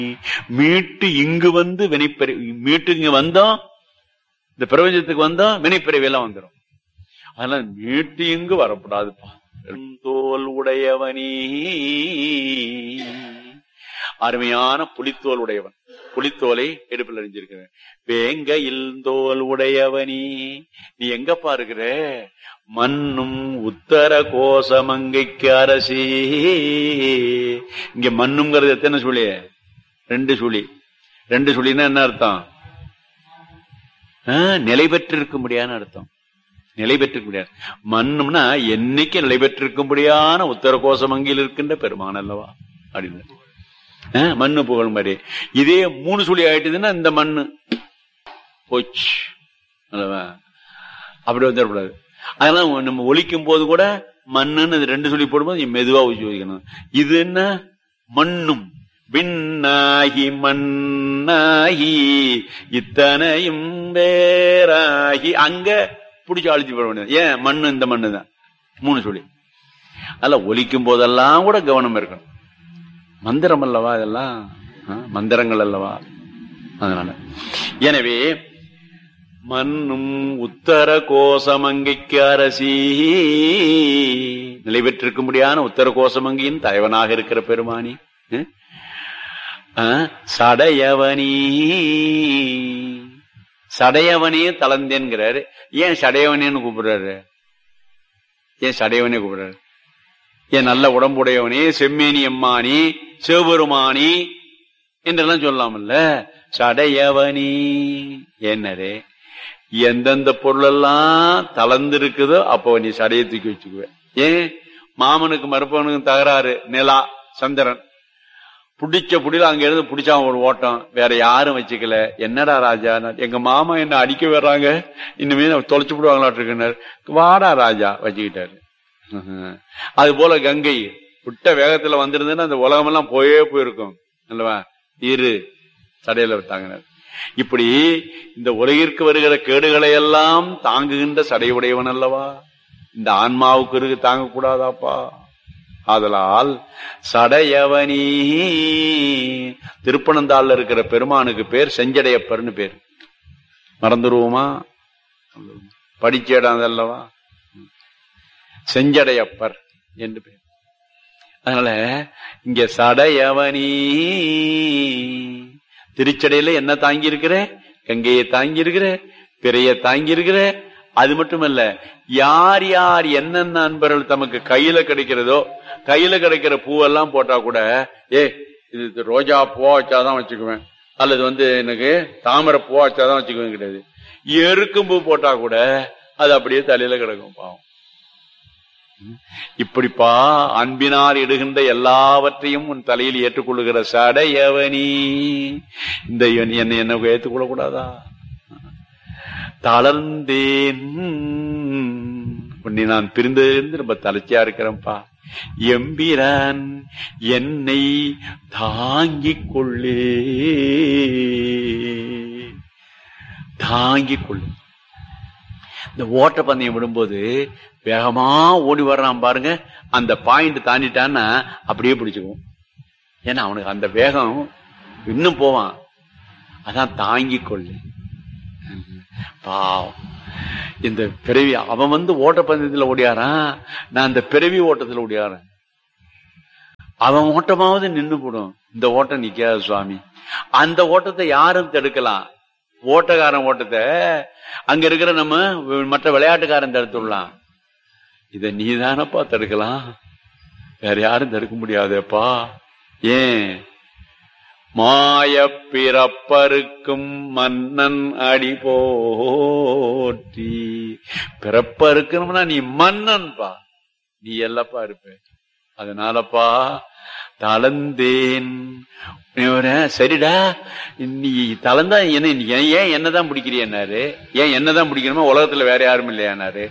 மீட்டு இங்கு வந்து வினைப்பறி மீட்டு இங்க வந்தோம் இந்த பிரபஞ்சத்துக்கு வந்தோம் வினைப்பிறவி எல்லாம் வந்துடும் அதனால மீட்டு இங்கு வரக்கூடாதுப்பா தோல் உடையவனே அருமையான புலித்தோல் உடையவன் புலித்தோலை எடுப்பில் அறிஞ்சிருக்கிறேன் வேங்கையில் தோல் உடையவனே நீ எங்கப்பா இருக்கிற மண்ணும் உத்தர கோசமங்கைக்கு அரசி இங்க மண்ணுங்கிறது எத்தனை சுழி ரெண்டு சுழி ரெண்டு சுழின்னா என்ன அர்த்தம் ஆ, நிலை பெற்றிருக்க முடியாதுன்னு அர்த்தம் நிலை பெற்றிருக்க முடியாது மண்ணும்னா என்னைக்கு நிலை பெற்றிருக்கும்படியான உத்தர கோசமங்கில் இருக்கின்ற பெருமான் அல்லவா அப்படின்னு ஆ, மண்ணு புகழ் மாதிரி இதே மூணு சுழி ஆயிட்டுதுன்னா இந்த மண்ணு போச்சு அல்லவா அப்படி வந்துடக்கூடாது அதெல்லாம் நம்ம ஒலிக்கும் போது கூட மண்ணுன்னு இது ரெண்டு சொல்லி போடும்போது நீ மெதுவா ஊசி வைக்கணும் இது என்ன மண்ணும் விண்ணாகி மண்ணாகி இத்தனையும் வேறாகி அங்க பிடிச்சி அழிச்சு போட வேண்டியது ஏன் மண்ணு இந்த மண்ணு தான் மூணு சொல்லி அதுல ஒலிக்கும் போதெல்லாம் கூட கவனம் இருக்கணும் மந்திரம் அல்லவா இதெல்லாம் ஆ, மந்திரங்கள் அல்லவா அதனால எனவே மண்ணும் உத்தர கோசமங்கைக்கு அரசி நிலை பெற்றிருக்க முடியாத உத்தர கோசமங்கியின் தலைவனாக இருக்கிற பெருமானி ம்? ஆ, சடையவனி சடையவனே தளந்தேன்கிறாரு ஏன் சடையவனேன்னு கூப்பிடுறாரு ஏன் சடையவனே கூப்பிடுறாரு ஏன் நல்ல உடம்புடையவனே செம்மேனி அம்மானி சிவபெருமானி என்றெல்லாம் சொல்லலாம்ல சடையவனி என்னரே எந்தெந்த பொருள் எல்லாம் தளர்ந்து இருக்குதோ அப்போ நீ சடையை தூக்கி வச்சுக்குவ ஏன் மாமனுக்கு மருப்பவனுக்கு தகராறு நிலா சந்திரன் புடிச்ச புடியில அங்க இருந்து புடிச்சான் ஒரு ஓட்டம் வேற யாரும் வச்சுக்கல என்னடா ராஜா நான் எங்க மாமா என்ன அடிக்க வர்றாங்க இனிமே நான் தொலைச்சு விடுவாங்களாட்டு வாடா ராஜா வச்சுக்கிட்டாரு ம்ஹும். அது போல கங்கை விட்ட வேகத்துல வந்திருந்ததுன்னா அந்த உலகமெல்லாம் போயே போயிருக்கும் அல்லவா இரு சடையில விட்டாங்க இப்படி இந்த உலகிற்கு வருகிற கேடுகளை எல்லாம் தாங்குகின்ற சடையுடையவன் அல்லவா இந்த ஆன்மாவுக்கு இருக்கு தாங்க கூடாதாப்பா ஆதலால் சடையவனி திருப்பனந்தாள்ல இருக்கிற பெருமானுக்கு பேர் செஞ்சடையப்பர்னு பேர் மறந்துருவோமா படிச்ச இடம் அதல்லவா செஞ்சடையப்பர் என்று பேர் அதனால இங்க சடையவனி திருச்சடையில என்ன தாங்கி இருக்கிற கங்கையை தாங்கி இருக்கிற பிறைய தாங்கி இருக்கிற அது மட்டுமல்ல யார் யார் என்னென்ன அன்பர்கள் தமக்கு கையில கிடைக்கிறதோ கையில கிடைக்கிற பூவெல்லாம் போட்டா கூட ஏ இது ரோஜா பூவா வச்சாதான் வச்சுக்குவேன் அல்லது வந்து எனக்கு தாமரை பூவா வச்சாதான் வச்சுக்குவேன் கிடையாது எருக்கும் பூ போட்டா கூட அது அப்படியே தலையில கிடக்கும் பாவம் இப்படிப்பா அன்பினால் இடுகின்ற எல்லாவற்றையும் உன் தலையில் ஏற்றுக்கொள்ளுகிற சடையவனி இந்த இவன் என்னை என்ன ஏற்றுக்கொள்ள கூடாதா தளர்ந்தேன் உன்னை நான் பிரிந்திருந்து ரொம்ப தலைச்சியா இருக்கிறேன்ப்பா எம்பிரான் என்னை தாங்கிக் கொள்ளே தாங்கிக் கொள்ளு இந்த ஓட்ட பந்தயம் விடும்போது வேகமா ஓடி வர்றான் பாருங்க அந்த பாயிண்ட் தாண்டிட்டான்னா அப்படியே பிடிச்சுக்குவோம் ஏன்னா அவனுக்கு அந்த வேகம் இன்னும் போவான் அதான் தாங்கிக் கொள்ளு பாவம் இந்த பிறவி அவன் வந்து ஓட்டப்பந்தயத்துல ஓடியாரான் நான் இந்த பிறவி ஓட்டத்துல ஓடியாரன் அவன் ஓட்டமாவது நின்னு போடும் இந்த ஓட்டம் நிக்காது சுவாமி அந்த ஓட்டத்தை யாரும் தடுக்கலாம் ஓட்டக்காரன் ஓட்டத்தை அங்க இருக்கிற நம்ம மற்ற விளையாட்டுக்காரன் தடுத்துடலாம் இத நீதானப்பா தடுக்கலாம் வேற யாரும் தடுக்க முடியாதேப்பா ஏன் மாய பிறப்பருக்கும் மன்னன் அடி போற்றி பிறப்பருக்கணும்னா நீ மன்னன்பா நீ எல்லப்பா இருப்ப அதனாலப்பா தளர்ந்தேன் இவரு, சரிடா நீ தளர்ந்தா என்ன நீ ஏன் ஏன் என்னதான் பிடிக்கிறியன்னாரு ஏன் என்னதான் பிடிக்கணுமோ உலகத்துல வேற யாரும் இல்லையானாரு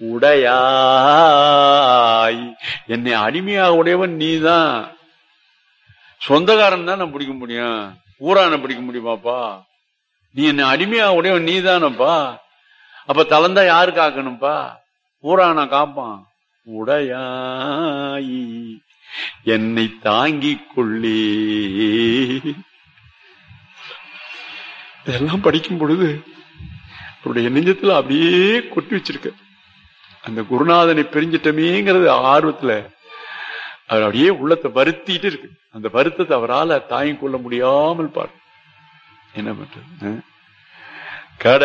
உடையாய் என்னை அடிமையாக உடையவன் நீதான் சொந்தக்காரன் தான் நான் பிடிக்க முடியும் ஊரான பிடிக்க முடியுமாப்பா நீ என்ன அடிமையா உடையவன் நீ தானப்பா அப்ப தளர்ந்தா யாரு காக்கணும்ப்பா ஊரான காப்பான் உடையாய் என்னை தாங்கிக் கொள்ளே இதெல்லாம் படிக்கும் பொழுது அவருடைய நெஞ்சத்துல அப்படியே கொட்டி வச்சிருக்க அந்த குருநாதனை பிரிஞ்சிட்டமேங்கிறது ஆர்வத்துல அவர் அப்படியே உள்ளத்தை வருத்திட்டு இருக்கு அந்த வருத்தத்தை அவரால் தாங்கிக் கொள்ள முடியாமல் பாரு என்ன பண்றது அஹ்? கட